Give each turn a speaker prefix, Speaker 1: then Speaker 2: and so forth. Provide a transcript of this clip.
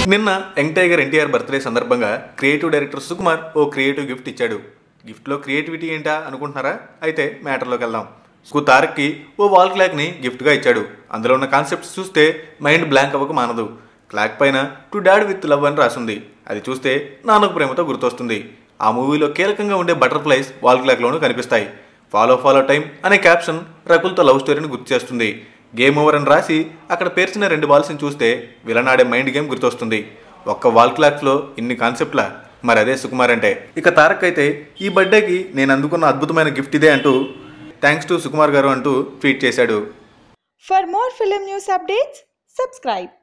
Speaker 1: నిన్న young tiger NTR birthday సందర్భంగా creative director Sukumar ఓ క్రియేటివ్ గిఫ్ట్ ఇచ్చాడు గిఫ్ట్లో క్రియేటివిటీ ఏంటా అనుకుంటున్నారా అయితే మ్యాటర్లోకి వెళ్దాం సు తారక్కి ఓ వాల్ క్లాక్ని గిఫ్ట్గా ఇచ్చాడు అందులో ఉన్న కాన్సెప్ట్స్ చూస్తే మైండ్ బ్లాంక్ అవ్వక మానదు క్లాక్ పైన టు డాడ్ విత్ లవ్ అని రాసింది అది చూస్తే నాన్నకు ప్రేమతో గుర్తొస్తుంది ఆ మూవీలో కీలకంగా ఉండే బటర్ఫ్లైస్ వాల్ క్లాక్లోనూ కనిపిస్తాయి ఫాలో ఫాలో టైం అనే క్యాప్షన్ రకుల్తో లవ్ స్టోరీని గుర్తు చేస్తుంది గేమ్ ఓవర్ అని రాసి అక్కడ పేర్చిన రెండు బాల్స్ని చూస్తే విలనాడే మైండ్ గేమ్ గుర్తొస్తుంది ఒక్క వాల్ క్లాక్స్లో ఇన్ని కాన్సెప్ట్లా మరి అదే సుకుమార్ అంటే ఇక తారక్ అయితే ఈ బర్త్డేకి నేను అందుకున్న అద్భుతమైన గిఫ్ట్ ఇదే అంటూ థ్యాంక్స్ టు సుకుమార్ గారు అంటూ ట్వీట్ చేశాడు
Speaker 2: For more film news updates, subscribe.